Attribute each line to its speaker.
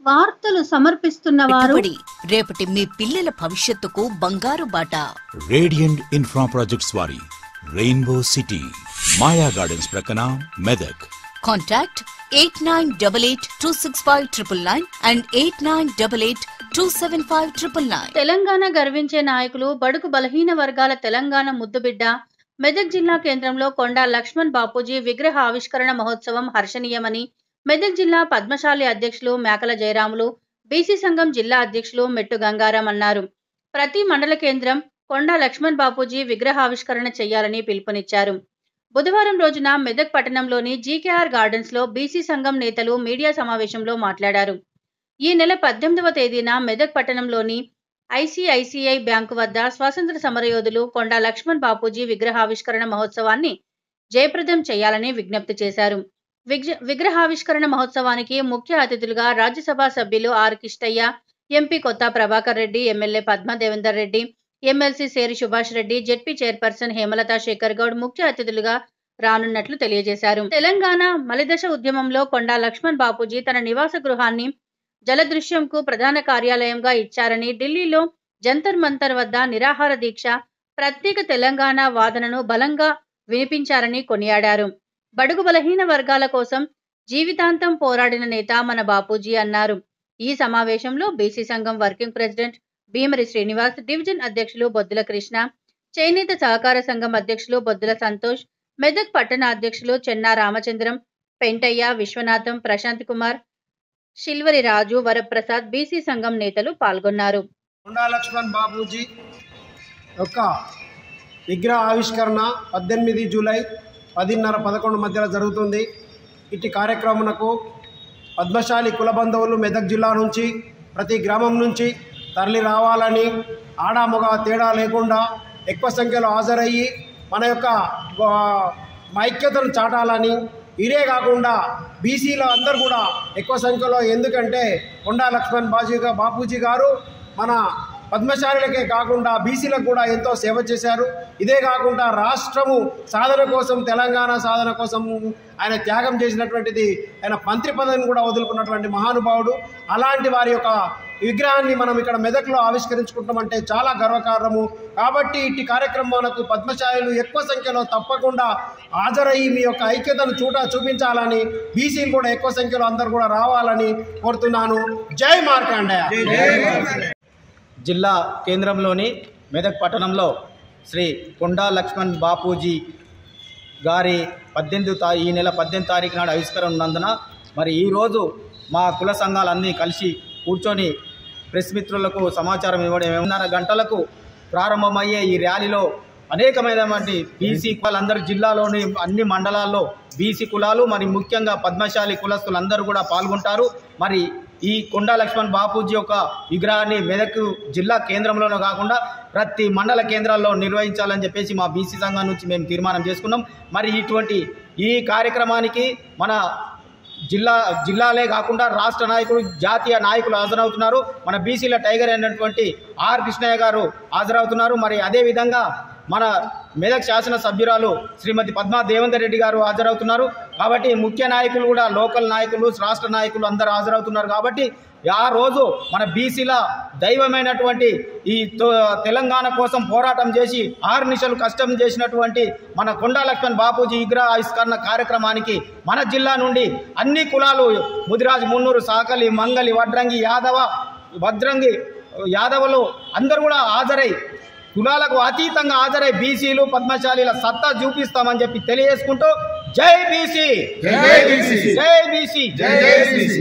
Speaker 1: వార్తలు సమర్పిస్తున్న వారు
Speaker 2: పెట్టుబడి రేపటి మీ పిల్లల భవిష్యత్తుకు బంగారు బాట
Speaker 3: రేడియంట్ ఇన్ఫ్రా ప్రాజెక్ట్స్ వారి రెయిన్బో సిటీ మాయా గార్డెన్స్ ప్రక్కన Medak
Speaker 2: contact eight nine double eight two six five triple nine and eight nine double eight two seven five triple nine
Speaker 1: Telangana గర్వించే నాయకులు బడుగు బలహీన వర్గాల తెలంగాణ ముద్దుబిడ్డ మెదక్ జిల్లా కేంద్రంలో కొండా లక్ష్మణ్ బాపూజీ విగ్రహ ఆవిష్కరణ మహోత్సవం హర్షణీయమని మెదక్ జిల్లా పద్మశాలి అధ్యక్షులు మేకల జయరాములు బీసీ సంఘం జిల్లా అధ్యక్షులు మెట్టు గంగారాం అన్నారు ప్రతి మండల కేంద్రం కొండా లక్ష్మణ్ బాపూజీ విగ్రహావిష్కరణ చేయాలని పిలుపునిచ్చారు బుధవారం రోజున మెదక్ పట్టణంలోని జీకేఆర్ గార్డెన్స్ లో బీసీ సంఘం నేతలు మీడియా సమావేశంలో మాట్లాడారు ఈ నెల పద్దెనిమిదవ తేదీన మెదక్ పట్టణంలోని ఐసిఐసిఐ బ్యాంకు వద్ద స్వాతంత్ర సమరయోధులు కొండా లక్ష్మణ్ బాపూజీ విగ్రహావిష్కరణ మహోత్సవాన్ని జయప్రదం చేయాలని విజ్ఞప్తి చేశారు విగ్ర- విగ్రహావిష్కరణ మహోత్సవానికి ముఖ్య అతిథులుగా రాజ్యసభ సభ్యులు are Kishtaiah MP Kotha Prabhakar Reddy MLA Padma Devender Reddy MLC Seri Subhash Reddy ZP chairperson Hemalatha Shekar Goud ముఖ్య అతిథులుగా రానున్నట్లు తెలియజేశారు తెలంగాణ మలిదశ ఉద్యమంలో కొండా లక్ష్మణ్ బాపూజీ తన నివాస గృహాన్ని జలదృశ్యంకు ప్రధాన కార్యాలయంగా ఇచ్చారని ఢిల్లీలో జంతర్ మంతర్ వద్ద నిరాహార దీక్ష ప్రత్యేక తెలంగాణ వాదనను బలంగా వినిపించారని కొనియాడారు బడుగు బలహీన వర్గాల కోసం జీవితాంతం పోరాడిన నేత మన బాపూజీ అన్నారు ఈ సమావేశంలో బీసీ సంఘం working president Bheemari Srinivas division అధ్యక్షులు బొద్దుల కృష్ణ చేనేత సహకార సంఘం అధ్యక్షులు బొద్దుల సంతోష్ మెదక్ పట్టణ అధ్యక్షులు చెన్నా రామచంద్రం పెంటయ్య విశ్వనాథం ప్రశాంత్ కుమార్ శిల్వరి రాజు వరప్రసాద్ బీసీ సంఘం నేతలు పాల్గొన్నారు
Speaker 4: కొండా లక్ష్మణ్ బాబూజీ యొక్క విగ్రహ ఆవిష్కరణ పద్దెనిమిది జూలై పదిన్నర పదకొండు మధ్యలో జరుగుతుంది ఇట్టి కార్యక్రమమునకు పద్మశాలి కుల బంధువులు మెదక్ జిల్లా నుంచి ప్రతి గ్రామం నుంచి తరలి రావాలని ఆడామొగ తేడా లేకుండా ఎక్కువ సంఖ్యలో హాజరయ్యి మన యొక్క ఆ, ఐక్యతను చాటాలని ఇదే కాకుండా బీసీలో అందరూ కూడా ఎక్కువ సంఖ్యలో ఎందుకంటే కొండా లక్ష్మణ్ బాజీ గా- బాపూజీ గారు మన పద్మశాలులకే కాకుండా బీసీలకు కూడా ఎంతో సేవ చేశారు ఇదే కాకుండా రాష్ట్రము సాధన కోసం తెలంగాణ సాధన కోసం ఆయన త్యాగం చేసినటువంటిది ఆయన మంత్రి పదవిని కూడా వదులుకున్నటువంటి మహానుభావుడు అలాంటి వారి యొక్క విగ్రహాన్ని మనం ఇక్కడ మెదక్లో ఆవిష్కరించుకుంటామంటే చాలా గర్వకారణము కాబట్టి ఇట్టి కార్యక్రమాలకు పద్మశాలులు ఎక్కువ సంఖ్యలో తప్పకుండా హాజరయ్యి మీ యొక్క ఐక్యతను చూట చూపించాలని బీసీలు కూడా ఎక్కువ సంఖ్యలో అందరూ కూడా రావాలని కోరుతున్నాను జై మార్కాండయ్య
Speaker 5: జిల్లా కేంద్రంలోని మెదక్ పట్టణంలో శ్రీ కొండా లక్ష్మణ్ బాపూజీ గారి పద్దెనిమిది తా ఈ నెల పద్దెనిమిది తారీఖు నాడు ఆవిష్కరణ ఉన్నందున మరి ఈరోజు మా కుల సంఘాలన్నీ కలిసి కూర్చొని ప్రెస్ మిత్రులకు సమాచారం ఇవ్వడం ఏమన్నర గంటలకు ప్రారంభమయ్యే ఈ ర్యాలీలో అనేకమైనటువంటి బీసీ కులాలందరూ జిల్లాలోని అన్ని మండలాల్లో బీసీ కులాలు మరి ముఖ్యంగా పద్మశాలి కులస్తులందరూ కూడా పాల్గొంటారు మరి ఈ కొండా లక్ష్మణ్ బాపూజీ యొక్క విగ్రహాన్ని మెదక్ జిల్లా కేంద్రంలోనే కాకుండా ప్రతి మండల కేంద్రాల్లో నిర్వహించాలని చెప్పేసి మా బీసీ సంఘం నుంచి మేము తీర్మానం చేసుకున్నాం మరి ఇటువంటి ఈ కార్యక్రమానికి మన జిల్లా జిల్లాలే కాకుండా రాష్ట్ర నాయకులు జాతీయ నాయకులు హాజరవుతున్నారు మన బీసీల టైగర్ అయినటువంటి ఆర్ కృష్ణయ్య గారు హాజరవుతున్నారు మరి అదేవిధంగా మన మెదక్ శాసన సభ్యురాలు శ్రీమతి పద్మా దేవేందర్ రెడ్డి గారు హాజరవుతున్నారు కాబట్టి ముఖ్య నాయకులు కూడా లోకల్ నాయకులు రాష్ట్ర నాయకులు అందరూ హాజరవుతున్నారు కాబట్టి ఆ రోజు మన బీసీల దైవమైనటువంటి ఈ తో- తెలంగాణ కోసం పోరాటం చేసి ఆరు నిశలు కష్టం చేసినటువంటి మన కొండా లక్ష్మణ్ బాపూజీ విగ్రహ ఆవిష్కరణ కార్యక్రమానికి మన జిల్లా నుండి అన్ని కులాలు ముదిరాజు మున్నూరు సాకలి మంగలి వడ్రంగి యాదవ వడ్రంగి యాదవులు అందరూ కూడా హాజరై కులాలకు అతీతంగా హాజరై బీసీలు పద్మశాలీల సత్తా చూపిస్తామని చెప్పి తెలియజేసుకుంటూ జై బీసీ జై బీసీ జై బీసీ